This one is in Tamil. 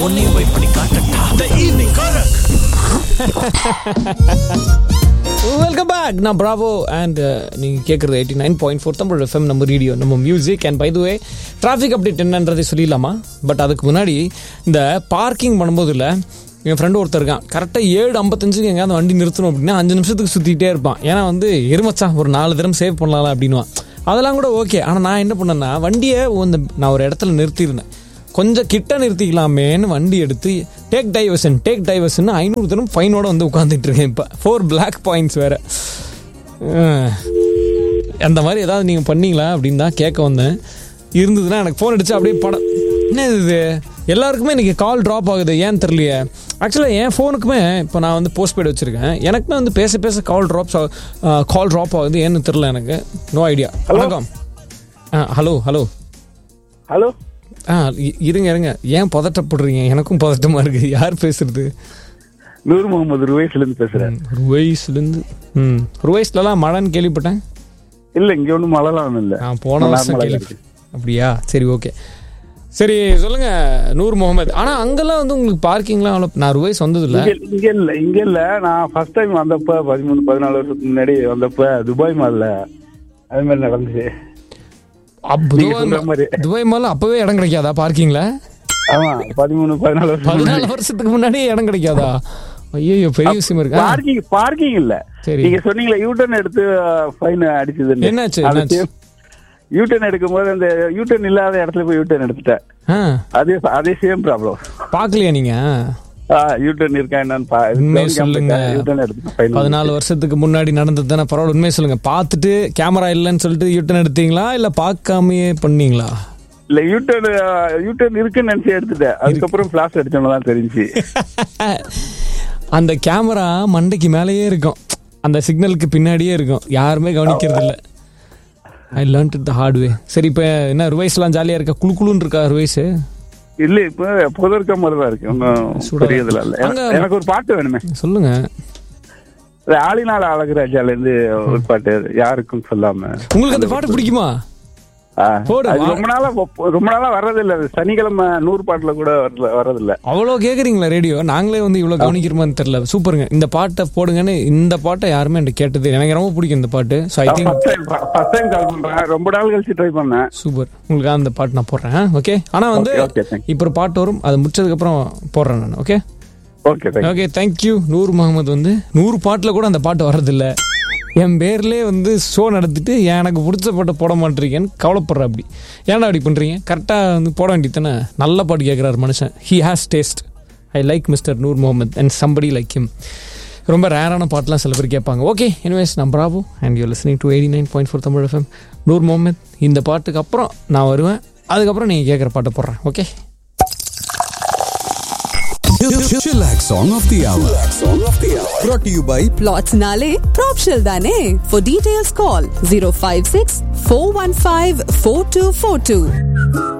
உன்னையும் போய் பண்ணி காட்டட்டா த ஈவினிங் கரக் வெல்கம் பேக் நான் பிராவோ அண்ட் நீங்கள் கேட்குறது eighty nine point four Tamil FM நம்ம ரேடியோ நம்ம music and by the way traffic update என்னன்றதை சொல்லிடலாமா பட் அதுக்கு முன்னாடி இந்த பார்க்கிங் பண்ணும்போது இல்லை என் ஃப்ரெண்டு ஒருத்தர் இருக்கான் கரெக்டாக ஏழு ஐம்பத்தஞ்சுக்கு எங்கேயாவது வண்டி நிறுத்தணும் அப்படின்னா அஞ்சு நிமிஷத்துக்கு சுற்றிக்கிட்டே இருப்பான் ஏன்னா வந்து எருமச்சான் ஒரு நாலு தரம் சேவ் பண்ணலாம் அப்படின்வான் அதெல்லாம் கூட ஓகே ஆனால் நான் என்ன பண்ணேன்னா வண்டியை இந்த நான் ஒரு இடத்துல நிறுத்தியிருந்தேன் கொஞ்சம் கிட்ட நிறுத்திக்கலாமேன்னு வண்டி எடுத்து டேக் டைவர்ஷன் டேக் டைவர்ஷன் ஐநூறு தரம் ஃபைனோட வந்து உட்காந்துட்டு இருக்கேன் இப்போ ஃபோர் பிளாக் பாயிண்ட்ஸ் வேற அஹ், அந்த மாதிரி ஏதாவது நீங்கள் பண்ணீங்களா அப்படின்னு தான் கேட்க வந்தேன் இருந்ததுன்னா எனக்கு ஃபோன் அடிச்சு அப்படியே படம் என்ன இது எல்லாருக்குமே இன்றைக்கி கால் ட்ராப் ஆகுது ஏன் தெரியலையே ஆக்சுவலாக என் ஃபோனுக்குமே இப்போ நான் வந்து போஸ்ட் பெய்டு வச்சுருக்கேன் எனக்குமே வந்து பேச பேச கால் ட்ராப்ஸ் கால் ட்ராப் ஆகுது ஏன்னு தெரில எனக்கு நோ ஐடியா வணக்கம் ஹலோ ஹலோ ஹலோ ஆ இ- இருங்க இருங்க ஏன் பதட்டப்படுறீங்க எனக்கும் பதட்டமா இருக்கு யார் பேசுறது நூர் முகமது ருவேஸ்ல இருந்து பேசுறேன் ருவைஸ்லேருந்து ம் ருவைஸ்லலாம் மழைன்னு கேள்விப்பட்டேன் இல்ல இங்க ஒண்ணும் மழைலாம் ஒண்ணும் இல்ல நான் போன வருஷம் நார்மலா கேள்வி இருக்கு. அப்படியா சரி ஓகே சரி சொல்லுங்க நூர் முகமது ஆனா அங்கெல்லாம் வந்து உங்களுக்கு பார்க்கிங்லாம் அவ்வளோ நான் ருவைஸ் வந்தது இல்ல இங்க இங்க இல்ல இங்க இல்ல நான் ஃபர்ஸ்ட் டைம் வந்தப்ப பதிமூணு பதினாலு வருஷத்துக்கு முன்னாடி வந்தப்ப துபாய் மால்ல அது மாதிரி நடந்துச்சு அப் நீங்க துபாய் சொல்ற மா- மாதிரி. துபாய் மேல அப்பவே இடம் கிடைக்காதா பார்க்கிங்ல ஆமா பதிமூணு பதினாலு வருஷம் பதினாலு வருஷத்துக்கு முன்னாடியே இடம் கிடைக்காதா ஐயோ பெரிய விஷயம் இருக்கா பார்க்கிங் பார்க்கிங் இல்ல சரி. நீங்க சொன்னீங்களே யூட்டர்ன் எடுத்து ஃபைன் அடிச்சது என்னாச்சு, என்னாச்சு? யூட்டர்ன் எடுக்கும்போது அந்த யூட்டர்ன் இல்லாத இடத்துல போய் யூட்டர்ன் எடுத்துட்டேன் ஆ அதே அதே சேம் ப்ராப்ளம் பார்க்கலையா நீங்க யூட்டர்ன் இருக்கா என்னன்னு பா உண்மையை சொல்லுங்க. யூட்டர்ன் எடுத்து ஃபைன் பதினாலு வருஷத்துக்கு முன்னாடி நடந்தது தானே பரவாயில்ல உண்மையை சொல்லுங்க பார்த்துட்டு கேமரா இல்லைன்னு சொல்லிட்டு யூட்டன் எடுத்தீங்களா இல்ல பார்க்காமயே பண்ணீங்களா இல்ல யூட்டர்ன் யூட்டர்ன் இருக்குன்னு நினைச்சு எடுத்துட்டேன் அதுக்கப்புறம் பிளாஸ் அடிச்சோன்னு தான் தெரிஞ்சு அந்த கேமரா மண்டைக்கு மேலேயே இருக்கும் அந்த சிக்னலுக்கு பின்னாடியே இருக்கும் யாருமே கவனிக்கிறது இல்ல ஐ லேர்ன்ட் த ஹார்ட் வே சரி இப்போ என்ன ருவைஸ்லாம் ஜாலியா இருக்கா குளு குளுன்னு இருக்கா ருவைஸ் இல்ல இப்ப எப்போதும் இருக்க மாதிரி தான் இருக்கு ஒன்னும் சூடா பெரியதுல இல்ல அங்க- எனக்கு- எனக்கு ஒரு பாட்டு வேணுமே சொல்லுங்க அது ஆளினால அழகுராஜால இருந்து ஒரு பாட்டு யாருக்கும் சொல்லாம உங்களுக்கு அந்த பாட்டு பிடிக்குமா ஆ, போடு, அது வா. ரொம்ப நாளா ரொம்ப நாளா வர்றதில்ல அது சனிக்கிழமை நூறு பாட்டுல கூட வரல வர்றதில்ல அவ்வளோ கேட்குறீங்களா ரேடியோ நாங்களே வந்து இவ்வளோ கவனிக்கிறோமான்னு தெரியல சூப்பருங்க இந்த பாட்டை போடுங்கன்னு இந்த பாட்டை யாருமே என்கிட்ட கேட்டது எனக்கு ரொம்ப பிடிக்கும் இந்த பாட்டு so I think first time first time call பண்றேன் ரொம்ப நாள் கழிச்சு ட்ரை பண்ணேன் சூப்பர் உங்களுக்கு அந்த பாட்டு நான் போடுறேன் ஓகே ஆனால் வந்து Okay, okay, thank இப்போ ஒரு பாட்டு வரும் அது முடிச்சதுக்கப்புறம் போடுறேன் நான் okay okay thank okay thank you Noor Mohammed வந்து நூறு பாட்டில் கூட அந்த பாட்டு வர்றதில்ல என் பேர்லேயே வந்து ஷோ நடத்திட்டு எனக்கு பிடிச்ச பாட்டை போட மாட்டேறீங்கன்னு கவலைப்படுற அப்படி ஏன்டா அப்படி பண்ணுறீங்க கரெக்டாக வந்து போட வேண்டியது தானே நல்ல பாட்டு கேட்குறாரு மனுஷன் he has taste I like mister Noor Mohammed and somebody like him ரொம்ப ரேரான பாட்டெலாம் சில பேர் கேட்பாங்க ஓகே எனிவேஸ் நான் Prabhu and you listening to eighty nine point four Tamil FM Noor Mohammed இந்த பாட்டுக்கு அப்புறம் நான் வருவேன் அதுக்கப்புறம் நீங்கள் கேட்குற பாட்டை போடுறேன் okay Chillax Song of the Hour. Brought to you by Plots Nale, Propshell Dane. For details, call 056 415 4242.